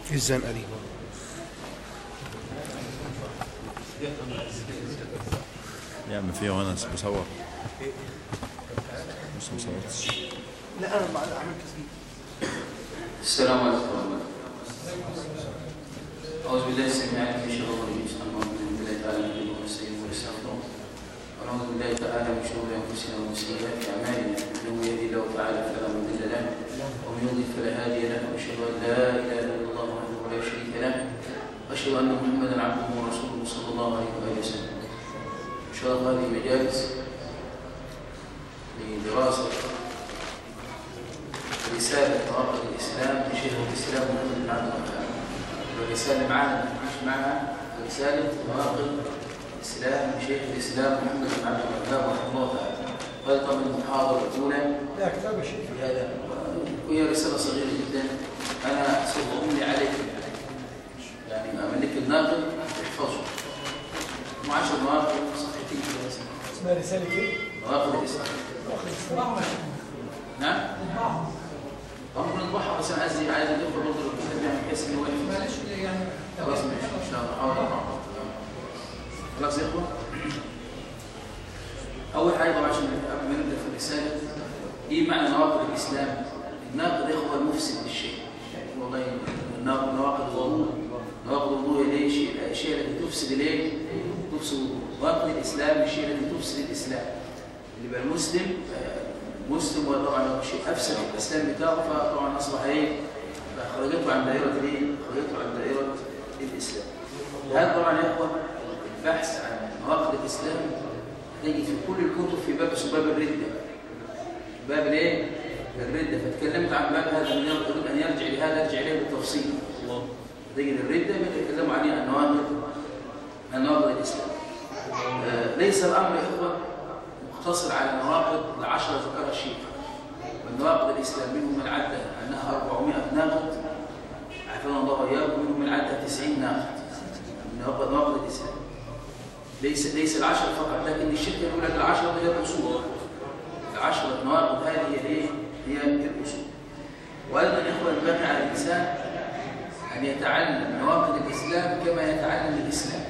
في الزنقة يعمل فيه وانا بصور بس ما صورتش لا انا عملت تسجيل السلام عليكم ورحمة الله أعوذ بالله السميع العليم من شر الرجيم بسم الله الرحمن بالله تعالى نحمده ونستعينه ونستغفره ونعوذ بالله تعالى من شرور أنفسنا ومن سيئات أعمالنا إنه يهدي الله تعالى فلا مضل له ومن يضلل فلا هادي له وأشهد أن لا إله إلا الله وحده لا شريك له وأشهد أن محمدا عبده ورسوله صلى الله عليه وآله وسلم إن شاء الله هذه مجالس لدراسة رسالة مواقف الإسلام لشيخ الإسلام محمد بن عبد الوهاب والرسالة معنا مش معها رسالة مواقف الإسلام لشيخ الإسلام محمد بن عبد الوهاب رحمه الله تعالى هذه طبعا المحاضرة الأولى لا كتاب الشيخ في هذا وهي رسالة صغيرة جدا أنا سوف أملي عليك يعني أملك الناقل تحفظه هم عشر مواقف صفحتين كده بس. اسمها رسالة ايه؟ مواقف الإسلام نعم ممكن نطبعها بس انا عايز عايز اضيف برضه الكتاب يعني بحيث انه واقف معلش يعني خلاص ماشي ان شاء الله حاضر حاضر خلاص يا اخوان اول حاجه طبعا عشان قبل ما نبدا في الرساله ايه معنى نواقض الاسلام الناقض يا اخوه المفسد للشيء والله الناقض نواقض الوضوء نواقض الوضوء هي ليش الاشياء التي تفسد الايه تفسد الوضوء نواقض الاسلام الشيء الذي تفسد الاسلام اللي يبقى المسلم آه، مسلم وطبعا لو شيء افسد الاسلام بتاعه فطبعا اصبح ايه خرجته عن دائره الايه خرجته عن دائره الاسلام هذا طبعا يا اخوه البحث عن نواقض الاسلام تجد في كل الكتب في باب اسمه باب الرده باب الايه الرده فتكلمت عن باب هذا من يريد ان يرجع لهذا يرجع اليه بالتفصيل تجد الرده بيتكلموا عليه عن نواقض عن نواقض الاسلام آه، ليس الامر يا اخوه مقتصر على نواقض العشرة ذكرها الشيخ والنواقض الإسلام منهم من عدى أنها 400 ناقض عافانا الله وإياكم منهم من عدى 90 ناقض من نواقض نواقض الإسلام ليس ليس العشرة فقط لكن الشيخ يقول لك العشرة هي الأصول العشرة نواقض هذه هي الايه؟ هي الأصول وأيضا يا إخوة ينبغي على الإنسان أن يتعلم نواقض الإسلام كما يتعلم الإسلام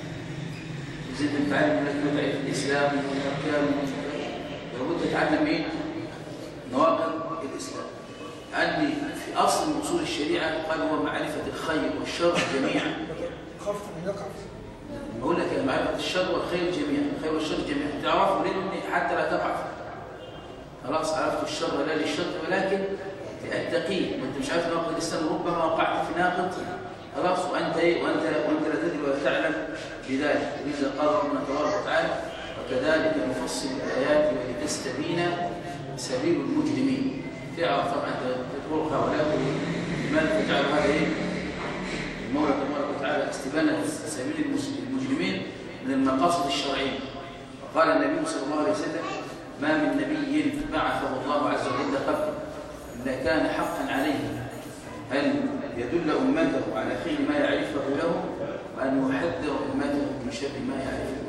زي ما نتعلم لك تعرف الاسلام والاركان لابد تتعلم ايه نواقض الاسلام عندي في اصل من اصول الشريعه قال هو معرفه الخير والشر جميعا خفت ان يقع بقول لك يا معرفه الشر والخير جميعا الخير والشر جميعا تعرفوا ليه حتى لا تقع فيه خلاص عرفت الشر لا للشر ولكن التقي وانت مش عارف نواقض الاسلام ربما وقعت في ناقض خلاص وانت ايه وانت وانت لا تدري ولا تعلم بذلك لذا قال ربنا تبارك وتعالى وكذلك نفصل الايات ولتستبين سبيل المجرمين تعرف طبعا تطرق هؤلاء لماذا تجعل هذا ايه المولى تبارك وتعالى استبانه سبيل المجرمين من المقاصد الشرعيه وقال النبي صلى الله عليه وسلم ما من نبي بعثه الله عز وجل قبل الا كان حقا عليه ان يدل امته على خير ما يعرفه له وأن يحذر أمته من شر ما يعرفه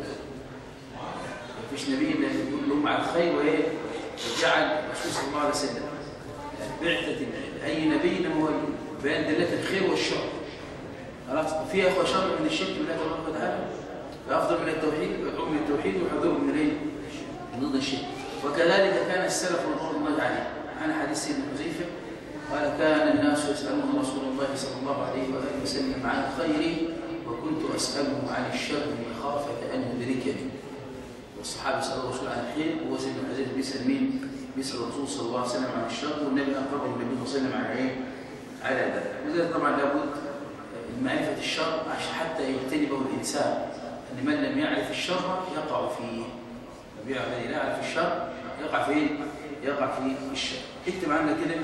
مفيش نبي إلا يقول لهم على الخير وإيه وجعل الرسول صلى الله عليه وسلم بعثة أي نبي إنما هو بيان دلالة الخير والشر خلاص في أخوة شر من الشرك بالله تبارك وتعالى فأفضل من التوحيد ويدعو من التوحيد ويحذره من الإيه؟ من ضد الشرك وكذلك كان السلف رضوان الله عليه عن حديث سيدنا حذيفة قال كان الناس يسألون رسول الله صلى الله عليه وآله وسلم عن الخير وكنت أسأله عن الشر مخافة أن يدركني والصحابة سألوا الرسول عن الخير وهو سيدنا حذيفة بيسأل مين؟ بيسأل الرسول صلى الله عليه وسلم عن الشر والنبي أخبره النبي صلى الله عليه وسلم على إيه؟ على ذلك وذلك طبعا لابد من معرفة الشر عشان حتى يجتنبه الإنسان أن من لم يعرف الشر يقع فيه الذي لا يعرف الشر يقع فيه يقع في الشر اكتب عندنا كده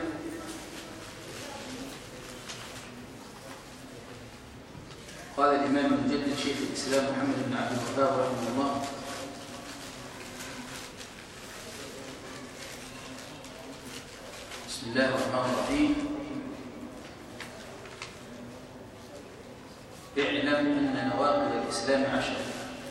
قال الإمام المجدد شيخ الإسلام محمد بن عبد الوهاب رحمه الله بسم الله الرحمن الرحيم اعلم أن نواقض الإسلام عشرة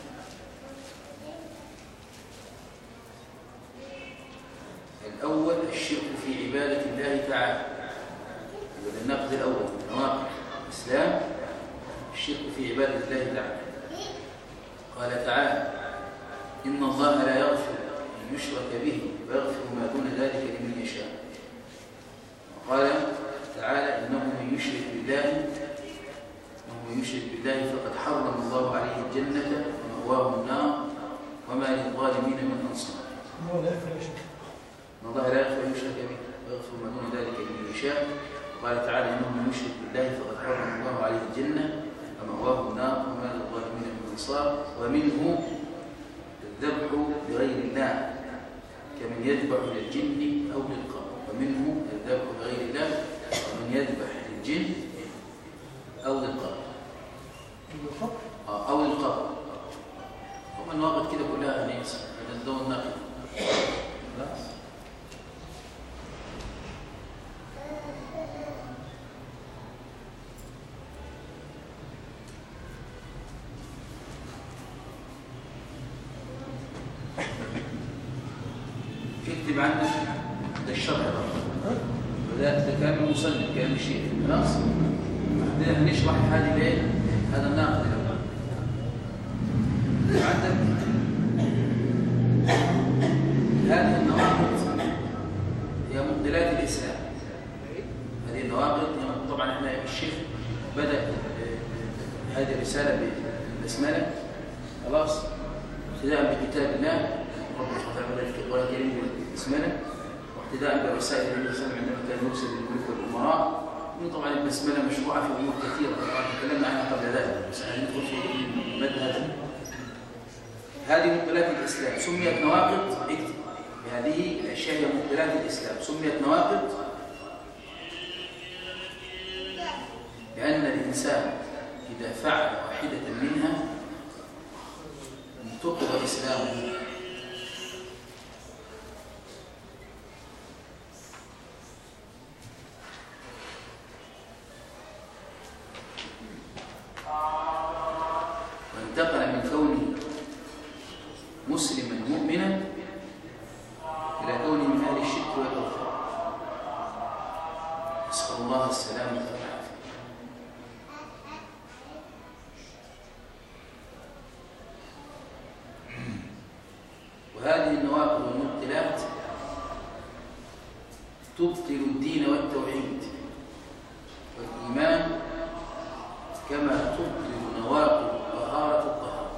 الأول الشرك في عبادة الله تعالى هذا النقد الأول نواقض الإسلام الشرك في عبادة الله تعالى قال تعالى إن الله لا يغفر أن يشرك به ويغفر ما دون ذلك لمن يشاء وقال تعالى إنه من يشرك بالله إنه من يشرك بالله فقد حرم الله عليه الجنة ومأواه النار وما للظالمين من أنصار هو لا يفعل شيء إن الله لا يغفر أن يشرك به ويغفر ما دون ذلك لمن يشاء قال تعالى إنه من يشرك بالله فقد حرم الله عليه الجنة ومأواه النار وما للظالمين من أنصار ومنه الذبح بغير الله كمن يذبح للجن أو للقبر ومنه الذبح بغير الله ومن يذبح للجن أو للقبر الخط آه، أو للقبر هم النواقض كده كلها أنيس هذا الدول الناقض خلاص اكتب عندك ده الشرح بقى وده ده كلام المصنف كلام الشيخ خلاص بعدين هنشرح هذه الايه هذا الناقد الاول عندك هذه النواقض هي مبطلات الاسلام هذه النواقض هي- طبعا احنا الشيخ بدا آه، هذه الرساله بالبسمله خلاص ابتداء بكتاب الله رب سبحانه وتعالى في القران الكريم بالبسمله واقتداء بالرسائل النبي صلى الله عليه وسلم عندما كان يرسل للملوك والامراء ومن طبعا البسمله مشروعه في امور كثيره طبعا تكلمنا عنها قبل ذلك بس احنا ندخل في المد هذا هذه مبطلات الاسلام سميت نواقض اكتب هذه الاشياء هي مبطلات الاسلام سميت نواقض لان الانسان اذا فعل واحده منها انتقض اسلامه وانتقل من كونه مسلما مؤمنا إلى كونه من أهل الشرك والكفر نسأل الله السلامة والعافية وهذه النواقض والمبتلات تبطل الدين والتوحيد والإيمان كما تبطل نواقض طهارة الطهارة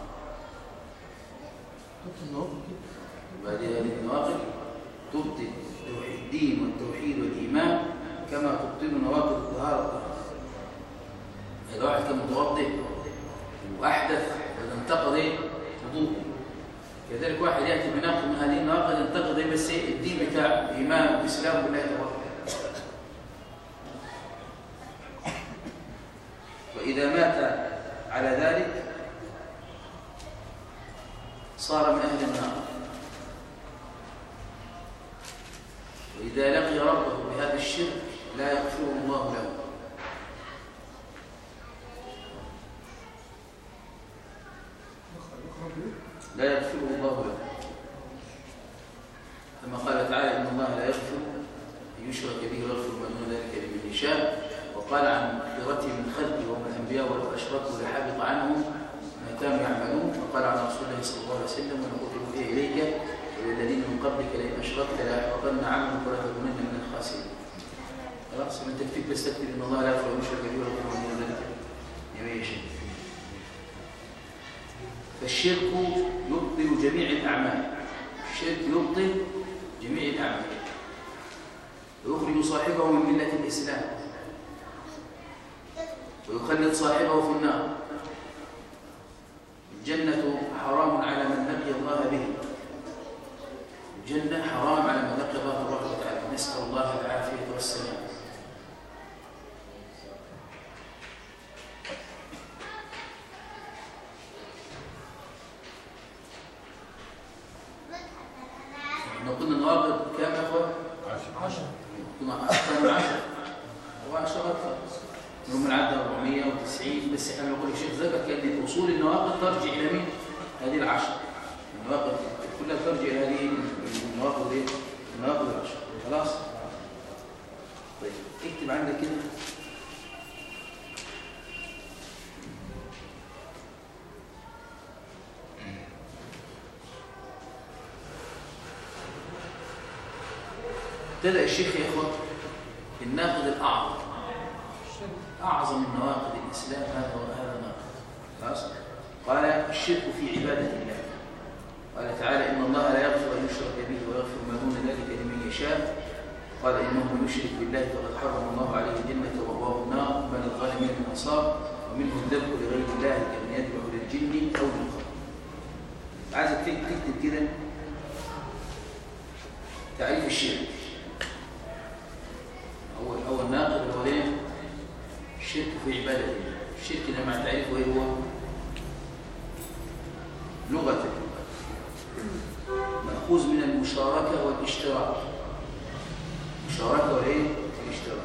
خط النواقض كده وهذه هذه النواقض تبطل توحيد الدين والتوحيد والإيمان كما تبطل نواقض الطهارة والطهارة إذا واحد كان متوضئ وأحدث إذا انتقض إيه؟ وضوءه كذلك واحد يأتي بناقض من هذه النواقض ينتقض إيه بس إيه؟ الدين بتاعه الإيمان والإسلام بالله تبارك وتعالى. وإذا مات على ذلك صار من أهل النار وإذا لقي ربه بهذا الشرك لا يغفره الله له يخرج ايه لا يغفره الله له كما قال تعالى إن الله لا يغفر أن يشرك به ويغفر ما دون ذلك لمن يشاء وقال عن مغفرته من خلقه ومن الأنبياء ولو أشركوا لحبط عنهم ما كانوا يعملون وقال عن رسول الله صلى الله عليه وسلم ونقول به إليك إلى الذين من قبلك لئن أشركت ليحبطن عملك ولا تكونن من الخاسرين خلاص من تكفيك بس تكتب إن الله لا يغفر أن يشرك به ويغفر ما دون ذلك لمن يشاء فالشرك يبطل جميع الأعمال الشرك يبطل جميع الأعمال ويخرج صاحبه من ملة الإسلام ويخلد صاحبه في النار الجنة حرام على من لقي الله به الجنة حرام على من لقي الله تبارك وتعالى نسأل الله العافية والسلام احنا قلنا النواقض كام يا اخوان؟ 10 كنا اكثر من 10 هو 10 اكثر هم العدد 490 بس احنا بنقول الشيخ ذكر كان اصول النواقض ترجع الى مين؟ هذه العشر النواقض كلها ترجع الى هذه النواقض ايه؟ النواقض العشر خلاص؟ طيب ابتدأ الشيخ يا إخوة بالناقد الأعظم أعظم من نواقض الإسلام هذا هذا ناقض خلاص قال الشرك في عبادة الله قال تعالى إن الله لا يغفر أن يشرك به ويغفر ما دون ذلك لمن يشاء قال إنه من يشرك بالله فقد حرم الله عليه الجنة ومأواه النار ما للظالمين من أنصار ومنه الذبح لغير الله كمن يذبح للجن أو للخلق عايزك تكتب كده تعريف الشرك أول أول ناقض الأولين الشرك في عبادة الله الشرك لما تعرفه إيه هو لغة مأخوذ من المشاركة والاشتراك مشاركة والإيه؟ الاشتراك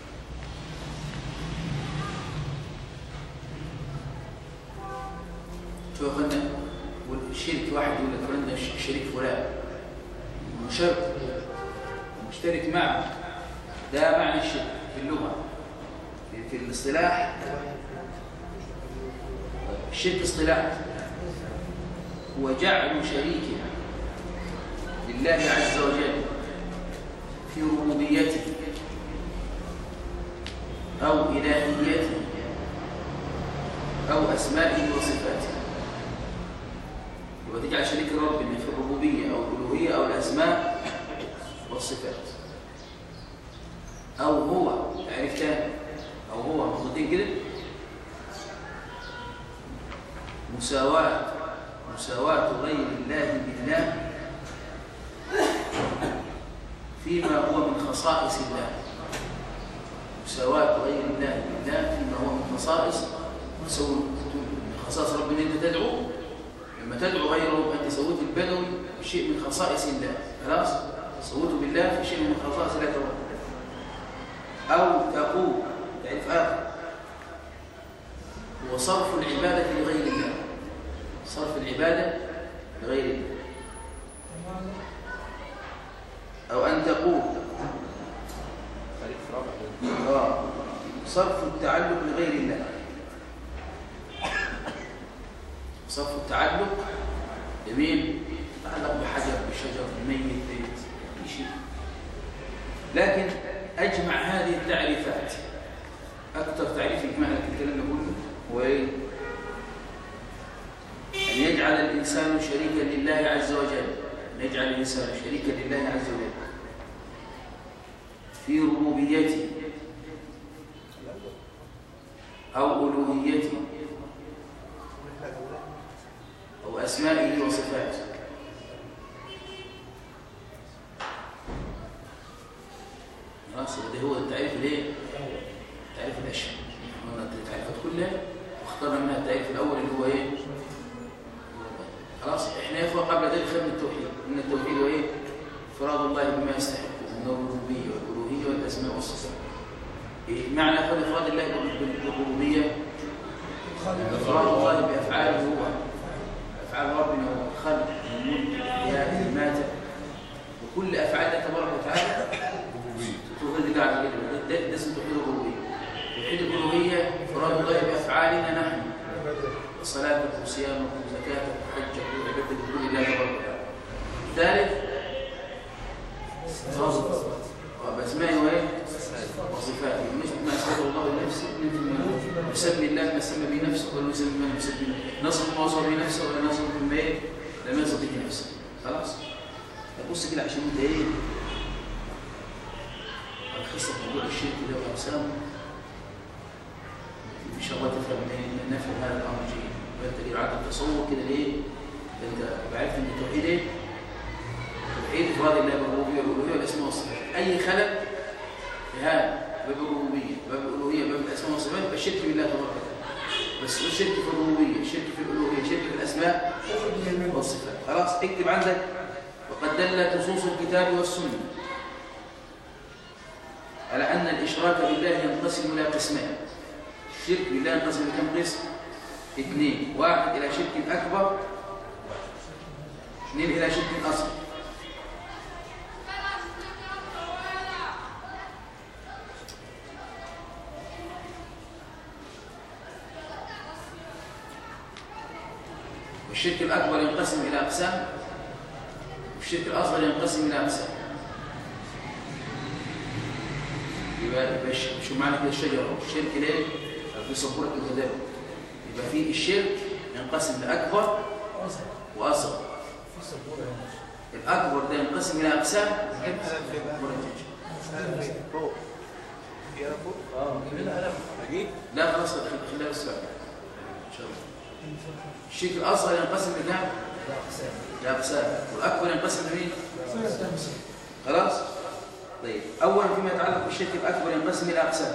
شو يا أخوانا والشرك واحد يقول لك فلان ده شريك فلان مشارك مشترك معه ده معنى الشرك في اللغة في, في الاصطلاح الشرك اصطلاح هو جعل شريك لله عز وجل في ربوبيته أو إلهيته أو أسمائه وصفاته يبقى تجعل شريك ربنا في الربوبية أو الألوهية أو الأسماء والصفات أو هو عرفتها أو هو مخطين كده مساواة مساواة غير الله بالله فيما هو من خصائص الله مساواة غير الله بالله فيما هو من خصائص من خصائص ربنا أنت تدعو لما تدعو غيره أنت سويت البدوي شيء من خصائص الله خلاص سويته بالله في شيء من خصائص الله تعالى أو تقول تعرف آخر هو صرف العبادة لغير الله صرف العبادة لغير الله أو أن تقول آه. صرف التعلق لغير الله صرف التعلق لمين؟ تعلق بحجر بشجر بميت بيت شيء لكن أجمع هذه التعريفات أكثر تعريف يجمع لك الكلام ده كله هو إيه؟ أن يجعل الإنسان شريكا لله عز وجل أن يجعل الإنسان شريكا لله عز وجل في ربوبيته أو ألوهيته أو أسمائه وصفاته خلاص ده هو التعريف الايه؟ التعريف الاشهر قلنا التعريفات كلها واخترنا منها التعريف الاول اللي هو ايه؟ خلاص احنا يا اخوه قبل ذلك خدنا التوحيد ان التوحيد هو ايه؟ افراد الله بما يستحق من الربوبيه والالوهيه والاسماء والصفات إيه معنى اخوان افراد الله بالربوبيه افراد الله بافعاله هو افعال ربنا والخلق والملك والاحياء والماتة وكل افعال الله تبارك وتعالى توحيد الله عز وجل ده ده اسمه توحيد الربوبيه توحيد الالوهيه افراد الله بافعالنا نحن صلاتك وصيامك وزكاتك وحجك وعبادتك بدون الله تبارك وتعالى ثالث بأسمائه وإيه؟ وصفاته مش ما أسأل الله لنفسه نسمي الله ما سمى به نفسه ولا نسمي ما نسمي نصف ما وصف به نفسه ولا نصف مما إيه؟ لم يصف به نفسه خلاص بص كده عشان أنت إيه؟ الخصة موضوع الشرك ده وأقسامه إن شاء الله تفهم إيه؟ نفهم هذا الأمر جيد وأنت ليه عادة تصور كده ليه؟ أنت عرفت إن التوحيد إيه؟ توحيد افراد الله بالربوبيه والالوهيه والاسماء والصفات اي خلل في هذا باب الربوبيه باب الالوهيه باب الاسماء والصفات يبقى الشرك بالله تبارك وتعالى بس الشرك في الربوبيه الشرك في الالوهيه الشرك في الاسماء والصفات خلاص اكتب عندك وقد دلت نصوص الكتاب والسنه على ان الاشراك بالله ينقسم الى قسمين الشرك بالله ينقسم الى كم قسم اثنين واحد الى شرك اكبر اثنين الى شرك اصغر والشرك الأكبر ينقسم إلى أقسام والشرك الأصغر ينقسم إلى أقسام يبقى يبقى الش- شو معنى كده الشجره اهو الشرك ليه في صبورة الكتاب يبقى في الشرك ينقسم لاكبر أصل واصغر في سبورة هنا الاكبر ده ينقسم الى اقسام فوق في انا فوق اه جيب لنا قلم اجيب لا خلاص خل- خليها بس بعد ان شاء الله الشرك الاصغر ينقسم لكام؟ لا أقسام لاقسام والاكبر ينقسم لمين؟ خمسة خلاص طيب اولا فيما يتعلق بالشرك الاكبر ينقسم الى اقسام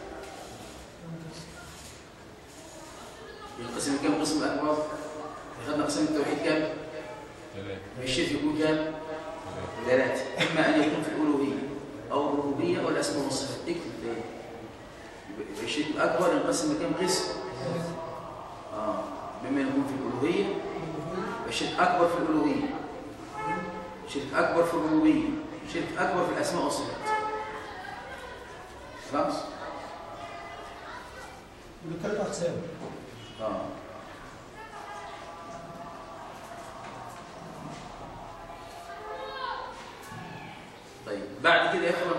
ينقسم كم قسم اكبر اخذنا اقسام التوحيد كم الشرك يكون كم ثلاثه اما ان يكون في الالوهيه او الربوبيه او الاسماء والصفات اكتب ده. يبقى الشرك الاكبر ينقسم لكم قسم اه مما يكون في الالوهيه يبقى الشرك اكبر في الالوهيه شرك أكبر في الربوبية شرك أكبر في الأسماء والصفات خلاص؟ بثلاث أقسام آه. طيب بعد كده يا اخوان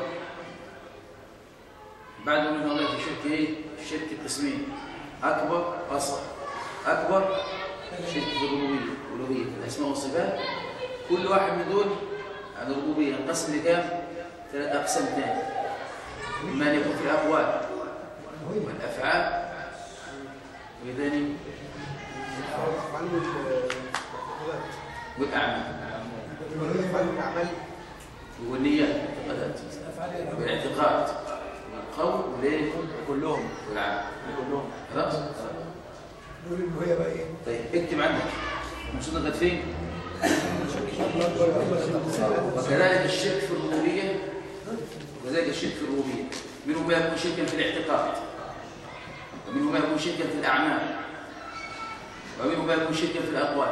بعد ما قلنا في الشرك ايه؟ الشرك قسمين اكبر اصغر اكبر شرك في الربوبيه الالوهيه في الاسماء والصفات كل واحد من دول عن الربوبيه ينقسم لكام؟ ثلاث اقسام ثانيه اما ان يكون في الاقوال وهي والافعال وثاني افعال والمعتقدات والاعمال افعال والاعمال والنيات والاعتقادات أفعال الأعمال. والاعتقاد والقول والايه كلهم والعمل كلهم خلاص دول اللي هي بقى إيه؟ طيب اكتب عندك المقصود لغايه فين الأكبر والأكبر. وكذلك الشرك في الربوبيه وكذلك الشرك في الربوبيه منه ما يكون شركا في الاعتقاد ومنه ما يكون شركا في الاعمال ومنه ما يكون شركا في الاقوال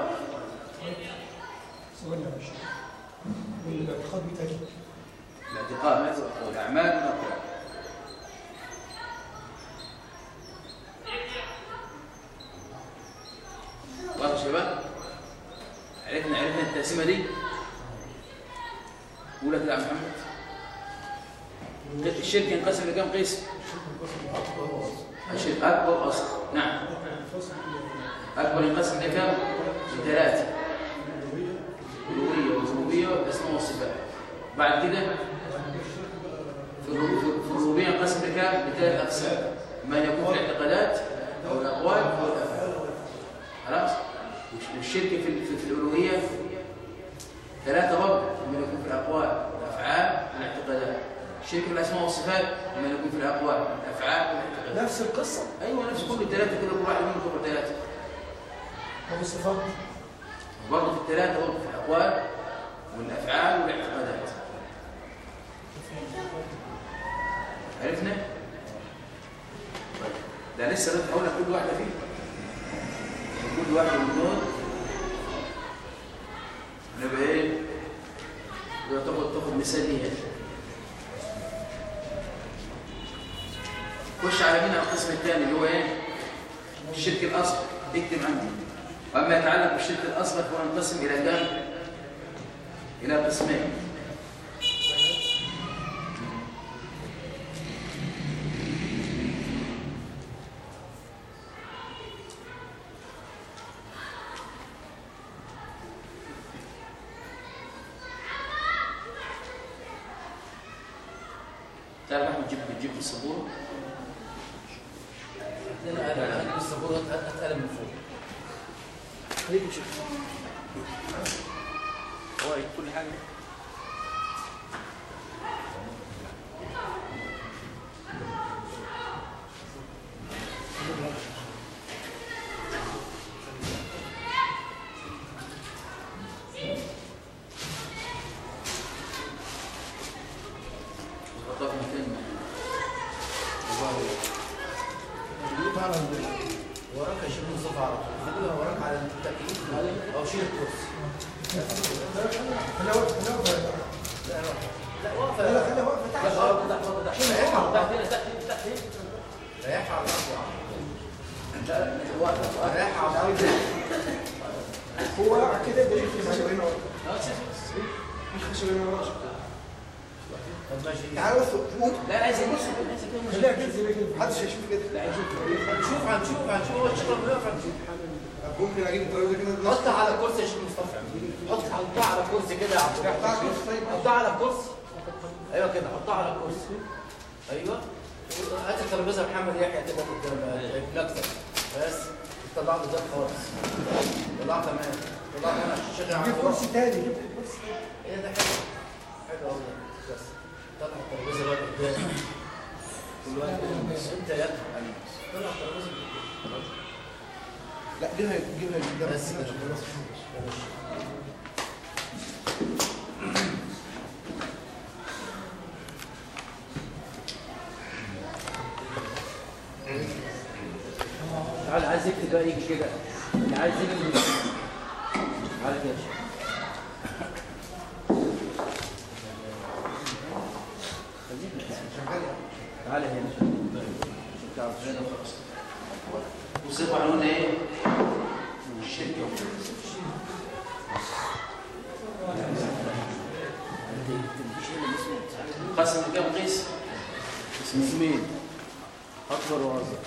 ثواني يا باشا والاعتقاد بتاعي الاعتقاد ما يتبقى والاعمال والاقوال واضح يا شباب عرفنا عرفنا التقسيمه دي قول كده يا محمد الشرك ينقسم لكم قسم الشرك اكبر واصغر نعم اكبر ينقسم لكم لثلاثه الالوهيه والربوبيه والاسماء والصفات بعد كده في الربو- في الربوبيه ينقسم لكام لثلاث اقسام ما يكون في الاعتقادات او الاقوال او الافعال خلاص والش- والشرك في ال- في, في الالوهيه ثلاثه برضه ما يكون في الاقوال والافعال والاعتقادات الشرك في الاسماء والصفات ما يكون في الاقوال والافعال والاعتقادات نفس القصة ايوه نفس كل الثلاثه كده كل واحد منهم كبر ثلاثه أو الصفات برضه في الثلاثه برضه في الاقوال والافعال والاعتقادات عرفنا؟ طيب. ده لسه بدأت أقول لك كل واحدة فيه كل واحدة من دول نبقى إيه؟ يبقى تاخد تاخد مثال ليها خش على مين على القسم الثاني اللي هو إيه؟ الشرك الأصغر اكتب عندي وأما يتعلق بالشرك الأصغر فهو ينقسم إلى كام؟ إلى قسمين تعرف احمد تجيب تجيب السبوره لا انا هجيب السبوره اتقلم من فوق خليك شوف هو يجيب كل حاجه حطها في مكان دي فعلا وراك يا شيخ مصطفى على طول خلينا وراك على التأكيد او شيل الكرسي خليها واقفة خليها واقفة لا واقفه لا لا خليها واقفة لا تحت واقفه تحت واقفه تحت ريحها. تحت هنا تحت هنا تحت هنا ريحها على الارض يا عم. لا واقفه ريحها على الارض هو قاعد كده يبقى يجي في خشب مكان. هنا ورا اه شوف مش خشب هنا ورا طب ماشي تعالوا بس قوم لا عايز يبص عايز يبص خليها كده زي ما كده محدش هيشوف كده لا عايز يشوف هنشوف هنشوف هنشوف هو الشيخ لما يقف هنشوف ممكن اجيب الترابيزه كده الناس حطها على كرسي يا شيخ مصطفى حط حطها على كرسي كده يا عبد حطها على الرحمن كرسي طيب حطها على كرسي ايوه كده حطها على كرسي ايوه هات الترابيزه محمد يحيى كده قدام المكتب بس طلعت ده خالص طلعت تمام طلعت انا الشيخ جيب عبد كرسي تاني جيب كرسي تاني ايه ده حلو حلو قوي بس طلع الترابيزه بقى قدام دلوقتي انت يا ابني طلع الترابيزه قدام لا جيبها جيبها قدام بس كده خلاص تعال عايز يكتب بقى يجي كده اللي عايز يكتب تعال كده يا شيخ. تعال هنا تعال وصفة عنوان ايه؟ الشركة قسم كم قسم؟ اسمين اكبر واصغر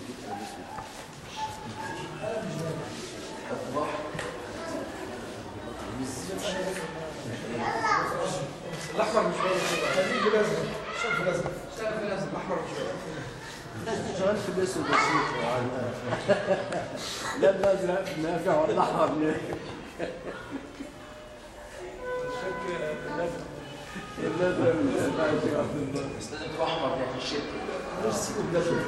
الاحمر مش باين كده خليه بالازرق شوف بالازرق اشتغل في الازرق الاحمر مش باين شغال في الاسود بسيط لا الازرق نافع ولا احمر نافع الازرق نافع بس لازم تبقى احمر يعني في الشركة نفسي بالازرق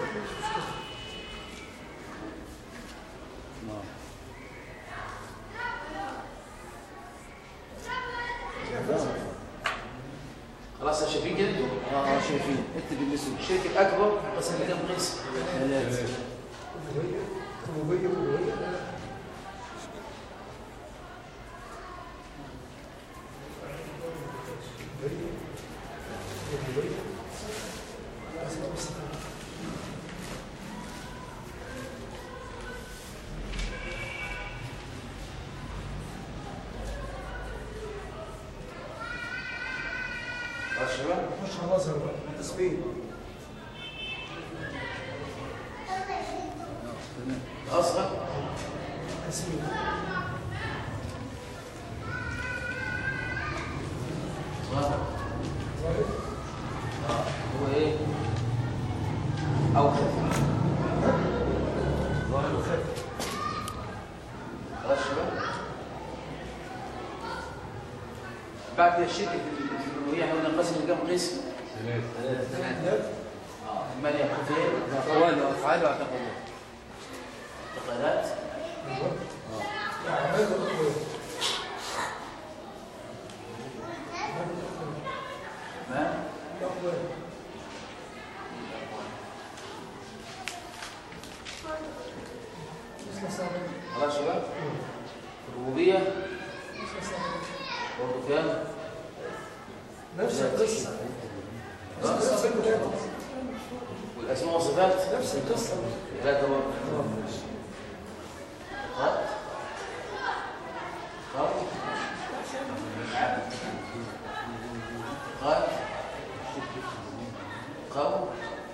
خلاص يا شايفين كده؟ اه شايفين اكتب الاسود الشركة الأكبر قسم كم قسم؟ ثلاثة ألوهية ربوبية ألوهية خلاص يا شباب؟ خش على الأزهر بقى تسبيح الأصغر تسبيح ظاهر ظاهر هو ايه؟ أو خفيف ظاهر وخارج خلاص يا شباب؟ بعد كده الشركة في الألوهية احنا قلنا قسم كم قسم؟ ثلاثة المال يكون فين؟ أقوال وأفعال واعتقادات اعتقادات أعمال وأقوال ما أقوال مثل سامي خلاص يا شباب؟ الربوبية مثل سامي برضه كام؟ نفس القصة نفس القصة ثلاثة والأسماء والصفات نفس القصة ثلاثة برضه خط خط خط قول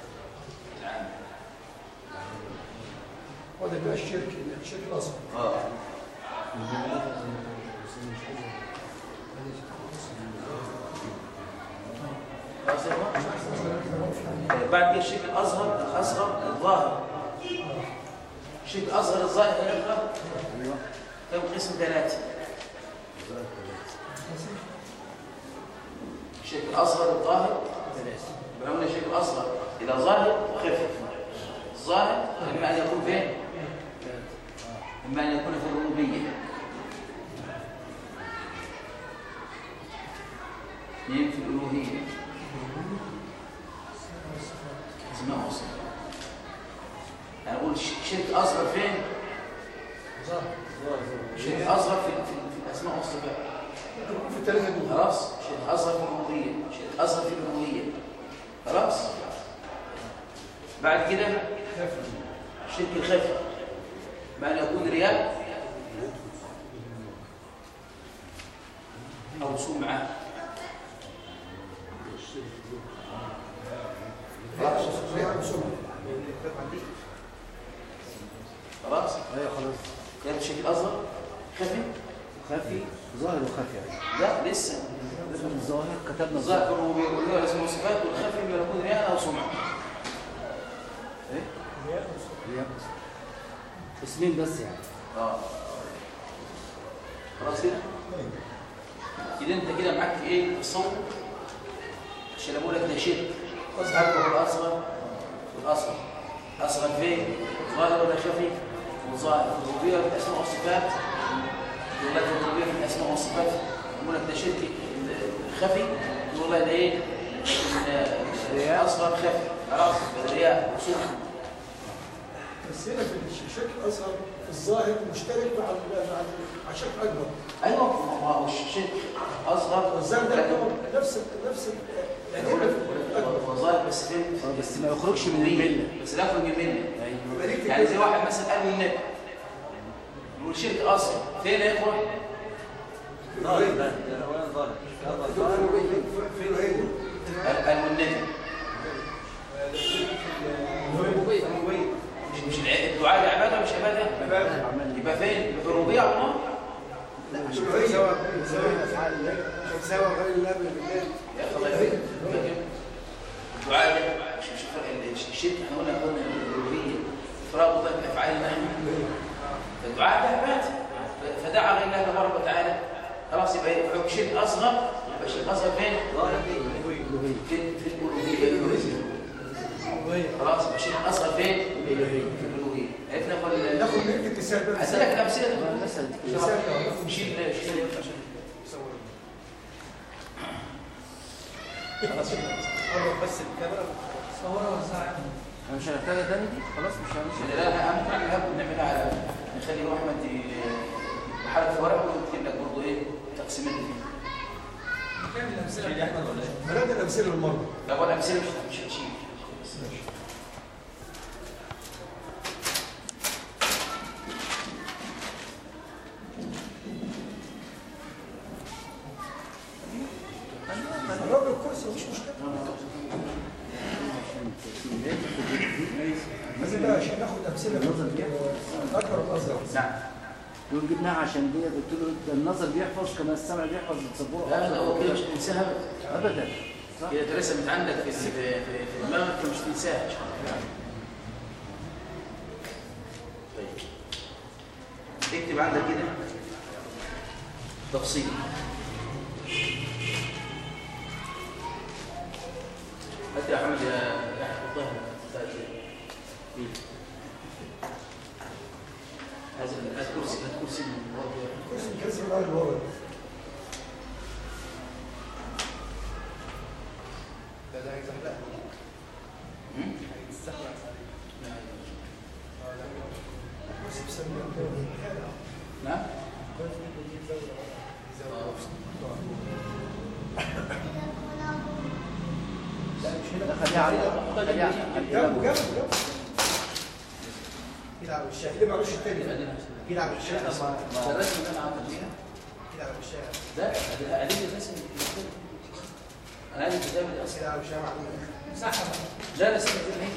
وهذا بقى الشرك الشرك الأصغر اه خلاص يا إخوان؟ بعد كده الشيء الأصغر الأصغر الظاهر الشيء الأصغر الظاهر يا إخوة كم قسم ثلاثة الشيء الأصغر الظاهر بنقول الشيء الأصغر إذا ظاهر خف الظاهر إما أن يكون فين؟ إما أن يكون في الربوبية اثنين في الألوهية اسمها وصف أنا أقول ش- شرك أصغر فين؟ شرك أصغر في, في, في الأسماء والصفات يكون في الثلاثة دول خلاص شرك أصغر في الربوبية شرك أصغر في الألوهية خلاص بعد كده شرك الخفي ما أن يكون رياء أو سمعة خلاص ايوه خلاص كان بشكل اصغر خفي خفي ظاهر وخفي يعني لا لسه لازم الظاهر كتبنا الظاهر والرؤية اسمه صفات والخفي لما يكون رياء او سمعه ايه؟ رياء اسمين بس يعني اه خلاص كده كده انت كده معاك ايه الصوت عشان اقول لك ده شرك اكبر والاصغر والاصغر اصغر فين ظاهر ولا خفي وظاهر في الربوبيه والاسماء والصفات يقول لك الربوبيه في الاسماء والصفات يقول لك ده شرك خفي يقول لك ده ايه رياء. اصغر خفي خلاص رياء وسمعه بس هنا في الشكل الاصغر الظاهر مشترك مع ال- مع ال- مع الشكل الاكبر ايوه ما هو الشرك اصغر والظاهر ده لكن- يعتبر نفس ال- نفس ال- يعني هنا في الاكبر وظائف بس فين اه بس ما يخرجش من المله بس لا يخرج من المله ايوه يبقى ليك يعني زي واحد مثلا قال النبي يقول شرك اصغر فين يخرج في الهيئة. قال قال النبي مش مش الع- الدعاء ده عباده مش عباده يبقى فين يبقى في الربوبيه على الله في الهيئة. سوى غير الله بالله يا اخي الله يبارك فيك. الدعاء ده مش مش فرق ال- الشرك احنا قلنا قلنا الالوهيه افراد الله بافعالنا نحن فالدعاء ده عباده فدعا غير الله تبارك وتعالى خلاص يبقى يبقى شرك اصغر يبقى شرك اصغر فين؟ في في الالوهيه خلاص يبقى شرك اصغر فين؟ في الالوهيه عرفنا ولا ناخد منك المثال ده اسالك الامثله مثال ده. شيل شيل خلاص قرب بس الكاميرا انا مش هنحتاجها تاني دي خلاص مش هنمشي لا لا اهم حاجه نحب نعملها على نخلي له احمد ي- يحرك في ورقه ويكتب لك برضه ايه تقسيمات فيه بلاد الامثله المره لا ولا امثله مش مش هتشيل قرب له الكرسي مش مشكله لازم بقى عشان ناخد امثله من الاكبر والاصغر نعم يقول جبناها عشان دي قلت له ده النظر بيحفظ كما السمع بيحفظ السبوره لا لا هو كده مش هتنساها ابدا صح كده اترسمت عندك في في في في دماغك فمش تنساها ان شاء الله طيب اكتب عندك كده تفصيل هات يا حمد يا يا حطها هذا هات كرسي هات كرسي من ورا كده. الكرسي الكرسي من اللي ورا ده ده هيزحلق هم؟ هيتزحلق الكرسي بسميه نعم لا مش هنا ده خليها على خليها على جنبه جنبه جنبه كده على الشارع اللي معلوش التاني كده على الشارع ده الرسم اللي انا عملته فيها كده على الشارع ده ده قاعدين الرسم انا عايز الكتاب ده اصلا كده على الشارع لا لا سيبك زي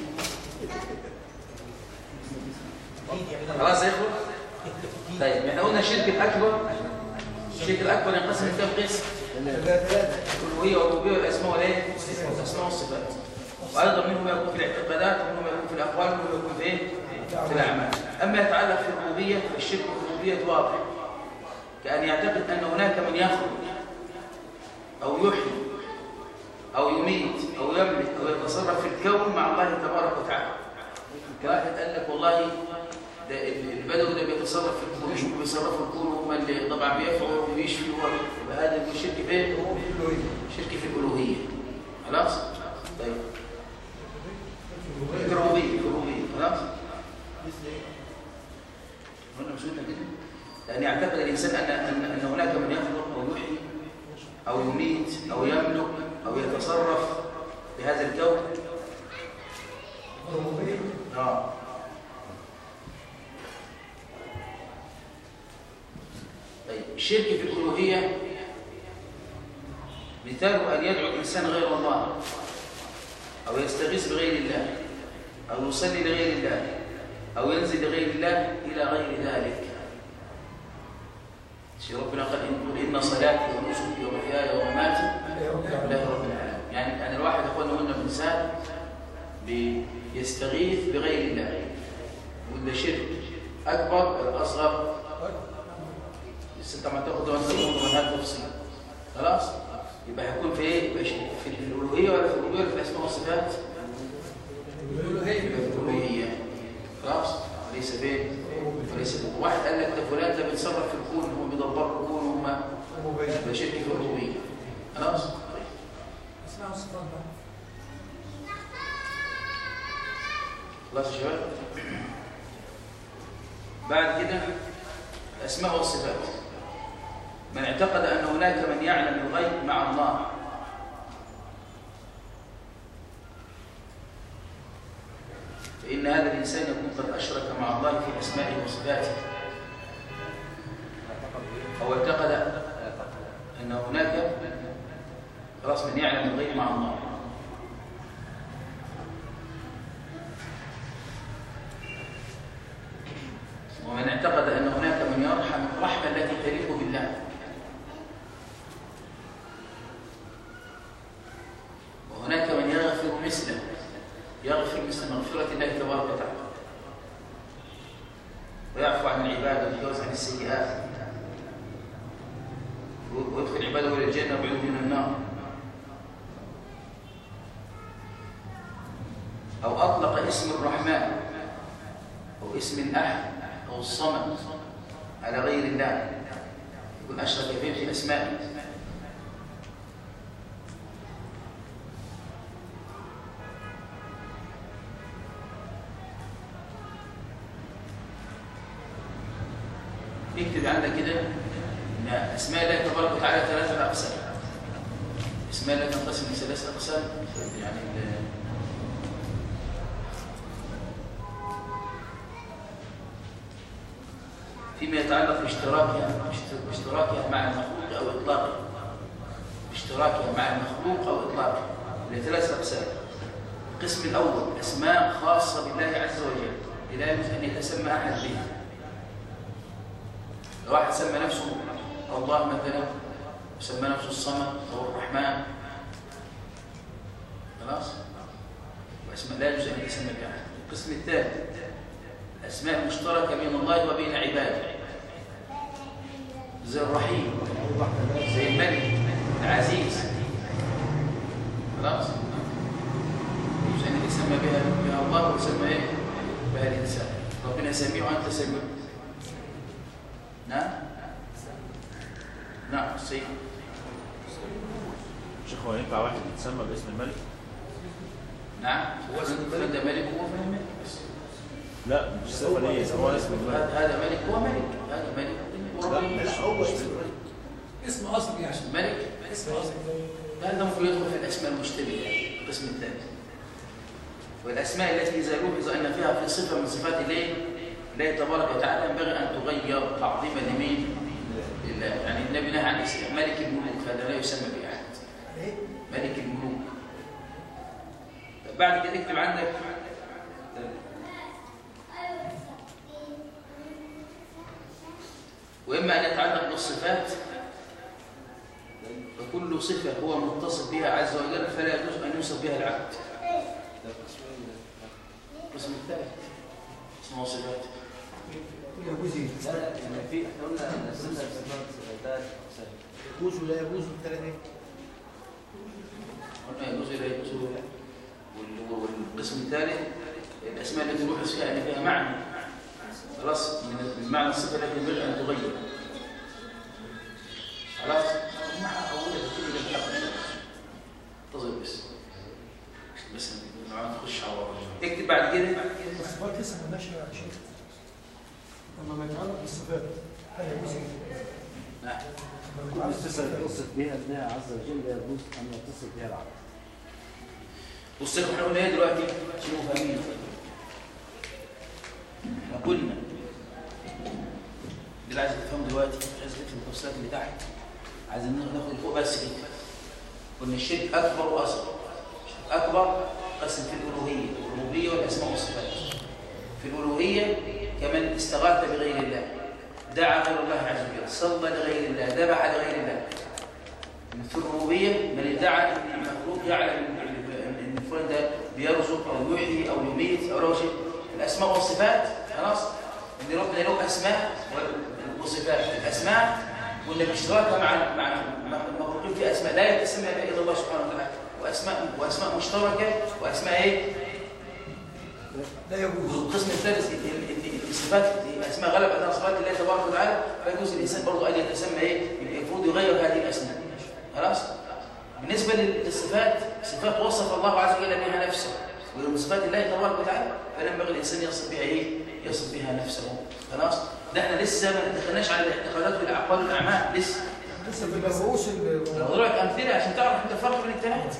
ما هي خلاص يا اخوه طيب احنا قلنا الشرك الاكبر الشرك الاكبر ينقسم الى كام قسم الالوهيه والربوبيه والاسماء والايه الاسماء والصفات وايضا منهم يكون في الاعتقادات ومنهم يكون في الاقوال ومنهم يكون في ايه في الاعمال اما يتعلق في الربوبيه فالشرك في الربوبيه واضح كان يعتقد ان هناك من يخلق او يحيي او يميت او يملك او يتصرف في الكون مع الله تبارك وتعالى واحد قال لك والله ده البدوي ده بيتصرف في الكون مش بيصرف في الكون هم اللي طبعا بيفعلوا وبيشفوا يبقى هذا الشرك فين؟ شرك في الالوهيه خلاص؟ طيب في الربوبيه في الربوبيه خلاص؟ قلنا مش قلنا كده؟ لأن يعتقد الإنسان أن أن أن هناك من يخلق أو يحيي أو يميت أو يملك أو يتصرف بهذا الكون الربوبيه آه. طيب الشرك في الألوهية مثاله أن يدعو الإنسان غير الله أو يستغيث بغير الله أو يصلي لغير الله أو ينزل لغير الله إلى غير ذلك شيء ربنا قال إن, إن صلاتي ونسكي ومحياي ومماتي لله رب العالمين يعني يعني الواحد أخوانا قلنا إنسان بيستغيث بغير الله وده شرك أكبر الأصغر لسه طبعا تاخد من هذا التفصيل خلاص يبقى هيكون في ايه يبقى في الالوهيه ولا في الربوبيه ولا في الاسماء والصفات الألوهية. يبقى في الالوهيه خلاص ليس فين وليس فين. واحد قال لك ده فلان ده بيتصرف في الكون هو بيدبر الكون هم يبقى شرك في الربوبيه خلاص اسمعوا الصفات بقى خلاص يا شباب بعد كده الاسماء والصفات من اعتقد ان هناك من يعلم الغيب مع الله فان هذا الانسان يكون قد اشرك مع الله في اسمائه وصفاته او اعتقد ان هناك خلاص من يعلم الغيب مع الله ومن اعتقد أن هناك من يرحم الرحمة التي تليق بالله وهناك من يغفر مثله يغفر مثل مغفرة الله تبارك وتعالى ويعفو عن العباد ويتجاوز عن السيئات ويدخل عباده إلى الجنة ويعوذ من النار أو أطلق اسم الرحمن أو اسم الأحد أو الصمد على غير الله يكون أشرك فيه في أسمائه اكتب عندك كده ان اسماء الله تبارك وتعالى ثلاثه اقسام اسماء الله تنقسم الى ثلاث اقسام يعني ال- فيما يتعلق باشتراكها باشتراكها مع المخلوق او اطلاقه باشتراكها مع المخلوق او اطلاقه لثلاث اقسام القسم الاول اسماء خاصه بالله عز وجل لا يجوز ان يتسمى احد بها لو واحد سمى نفسه الله مثلا وسمى نفسه الصمد او الرحمن خلاص واسماء لا يجوز ان يتسمى بها احد القسم الثاني الاسماء المشتركه بين الله وبين عباده زي الرحيم زي الملك العزيز خلاص يجوز ان يتسمى بها بها الله ويسمى ايه بها الانسان ربنا سميع وانت سميع نعم نعم سيد شيخ هو ينفع واحد يتسمى باسم الملك؟ نعم هو ده ملك هو فاهم ملك بس لا مش صفة ليه هو اسم الملك هذا هذا ملك هو ملك هذا ملك وربي لا هو اسم الملك اسم أصلي يعني ملك اسم أصلي هذا ممكن يدخل في الاسماء المشتبهه القسم الثالث والاسماء التي اذا لوحظ ان فيها في صفه من صفات الله الله تبارك وتعالى ينبغي ان تغير تعظيما لمين؟ لله يعني النبي نهى عن اسم ملك الملوك هذا لا يسمى باحد إيه؟ ملك الملوك بعد كده اكتب عندك واما ان يتعلق بالصفات فكل صفه هو متصف بها عز وجل فلا يجوز ان يوصف بها العبد القسم الثالث اسمه صفات يجوز إيه؟ لا لا يعني في احنا قلنا قسمنا الصفات ثلاث اقسام يجوز ولا يجوز والثلاثة ايه؟ قلنا يجوز لا يجوز وال- والقسم الثالث الاسماء التي نوحظ فيها ان فيها معنى خلاص من من معنى الصفه التي ينبغي ان تغير خلاص مع اول كل الحق انتظر بس بس ما نخش على بعض. اكتب بعد كده الصفات لسه ما لناش يا شيخ لما بيتعلق بالصفات هل يجوز إيه؟ نعم لما يتعلق بالصفات يتصف بها الله عز وجل يجوز ان يتصف بها العبد بص يا احنا قلنا ايه دلوقتي شنو فاهمين احنا قلنا دي اللي عايز تفهمه دلوقتي مش عايز تفهم التفصيلات اللي تحت عايزين ناخد فوق بس كده قلنا الشرك أكبر وأصغر الشرك أكبر قسم في الألوهية الربوبية والأسماء والصفات في الألوهية كمن استغاث بغير الله دعا غير الله عز وجل صلى لغير الله ذبح لغير الله في الربوبية من ادعى أن المخلوق يعلم أن الفلان ده بيرزق أو يحيي أو يميت أو له شيء الأسماء والصفات خلاص ان ربنا له اسماء وصفات الاسماء قلنا باشتراكها مع مع المخلوقين في اسماء لا يتسمى بها الا الله سبحانه وتعالى واسماء واسماء مشتركه واسماء ايه لا يجوز والقسم الثالث ال- ال- ال- الصفات اسماء غلب على صفات الله تبارك وتعالى فيجوز الانسان برضه ان يتسمى ايه المفروض يغير هذه الاسماء خلاص بالنسبه لل- للصفات صفات وصف الله عز وجل بها نفسه ومن صفات الله تبارك وتعالى فلما ينبغي الانسان يصف بها ايه يصف بها نفسه خلاص ده احنا لسه ما دخلناش على الاعتقادات والاعقال والاعمال لسه لسه في الرؤوس انا بضرب لك امثله عشان تعرف انت الفرق بين الثلاثه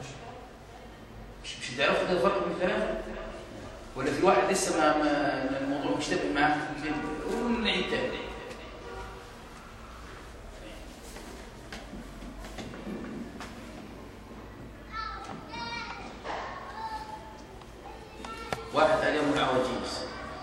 مش مش هتعرف انت الفرق بين الثلاثه ولا في واحد لسه ما, ما الموضوع مشتبه معاه قولوا نعيد تاني واحد قال يوم العواجيز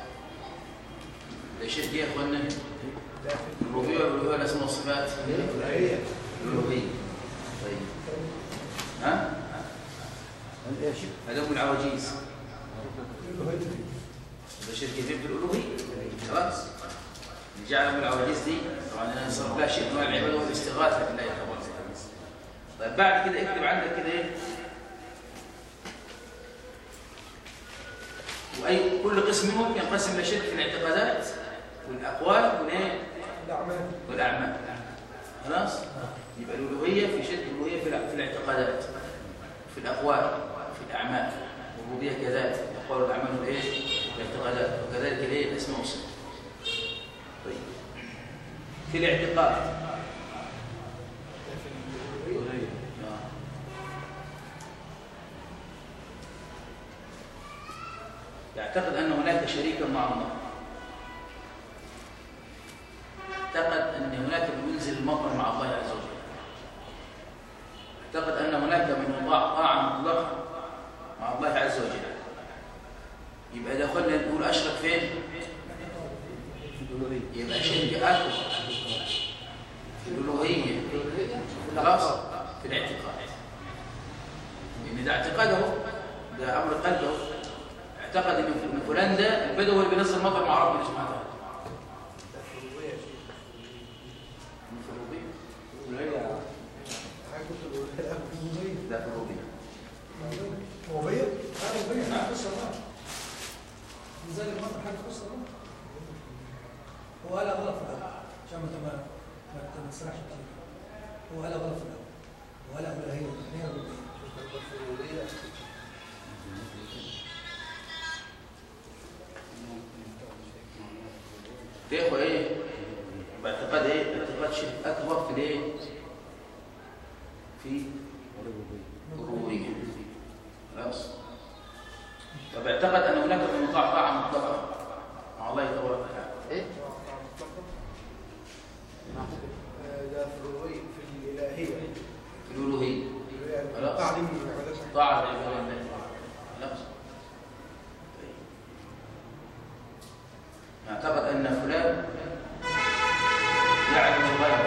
ده شيء يا اخوانا الربوبيه والالوهيه والاسماء والصفات الالوهيه طيب ها ايش؟ هذا ابو العواجيز ده شرك كبير في الالوهيه خلاص جعل ابو العواجيز دي طبعا انا صرف لها شيء من العباده والاستغاثه بالله تبارك وتعالى طيب بعد كده اكتب عندك كده ايه واي كل قسم منهم ينقسم الى شرك في الاعتقادات والاقوال والايه الأعمال والاعمال خلاص يبقى الالوهيه في شرك الالوهيه في الع- في الاعتقادات في الاقوال في الاعمال والربوبيه كذلك الاقوال والاعمال والايه الاعتقادات وكذلك الايه الاسماء والصفات طيب في الاعتقاد آه. يعتقد ان هناك شريكا مع الله اعتقد ان هناك من ينزل المطر مع الله عز وجل اعتقد ان هناك من يطاع طاعه مطلقه مع الله عز وجل يبقى ده خلينا نقول اشرك فين يبقى شرك اكبر في الالوهيه خلاص في الاعتقاد لان ده اعتقاده ده امر قلبه اعتقد ان إن فلان ده البدوي اللي بينزل المطر مع ربنا سبحانه وتعالى ده في الربوبيه ربوبية؟ اه ربوبية حاجة قصة الله لذلك مرة حاجة قصة الله هو قال غلط في الأول عشان ما ما ما ما تسرحش كتير هو قال غلط في الأول هو قال أولى هي هي ربوبية ده هو ايه باعتقاد ايه باعتقاد شرك اكبر في الايه في الربوبيه خلاص طب اعتقد ان هناك من يطاع طاعه مطلقه مع الله تبارك وتعالى ايه ده في الرؤية في الإلهية في الالوهيه خلاص. تعليم العبادات طاعه لعباد الله خلاص طيب. اعتقد ان فلان يعلم الغيب